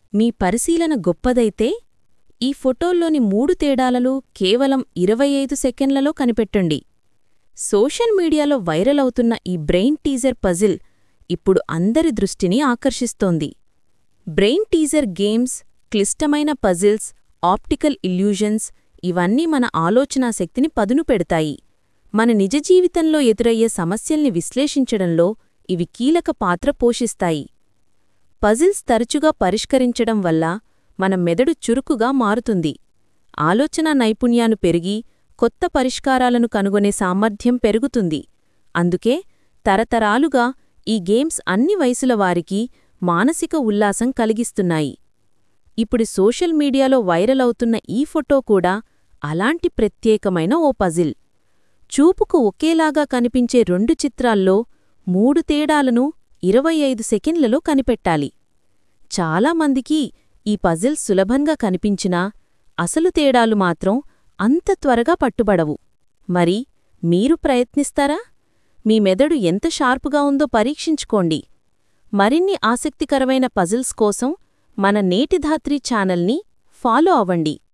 మీ పరిశీలన గొప్పదైతే ఈ ఫోటోల్లోని మూడు తేడాలలో కేవలం ఇరవై ఐదు సెకండ్లలో కనిపెట్టండి సోషల్ మీడియాలో వైరల్ అవుతున్న ఈ బ్రెయిన్ టీజర్ పజిల్ ఇప్పుడు అందరి దృష్టిని ఆకర్షిస్తోంది బ్రెయిన్ టీజర్ గేమ్స్ క్లిష్టమైన పజిల్స్ ఆప్టికల్ ఇల్యూజన్స్ ఇవన్నీ మన ఆలోచనా శక్తిని పదును పెడతాయి మన నిజ జీవితంలో ఎదురయ్యే సమస్యల్ని విశ్లేషించడంలో ఇవి కీలక పాత్ర పోషిస్తాయి పజిల్స్ తరచుగా పరిష్కరించడం వల్ల మన మెదడు చురుకుగా మారుతుంది ఆలోచనా నైపుణ్యాలు పెరిగి కొత్త పరిష్కారాలను కనుగొనే సామర్థ్యం పెరుగుతుంది అందుకే తరతరాలుగా ఈ గేమ్స్ అన్ని వయసుల వారికి మానసిక ఉల్లాసం కలిగిస్తున్నాయి ఇప్పుడు సోషల్ మీడియాలో వైరల్ అవుతున్న ఈ ఫోటో కూడా అలాంటి ప్రత్యేకమైన ఓ పజిల్ చూపుకు ఒకేలాగా కనిపించే రెండు చిత్రాల్లో మూడు తేడాలను ఇరవై ఐదు సెకండ్లలో కనిపెట్టాలి చాలామందికి ఈ పజిల్ సులభంగా కనిపించినా అసలు తేడాలు మాత్రం అంత త్వరగా పట్టుబడవు మరి మీరు ప్రయత్నిస్తారా మీ మెదడు ఎంత షార్పుగా ఉందో పరీక్షించుకోండి మరిన్ని ఆసక్తికరమైన పజిల్స్ కోసం మన నేటిధాత్రి ఛానల్ని ఫాలో అవ్వండి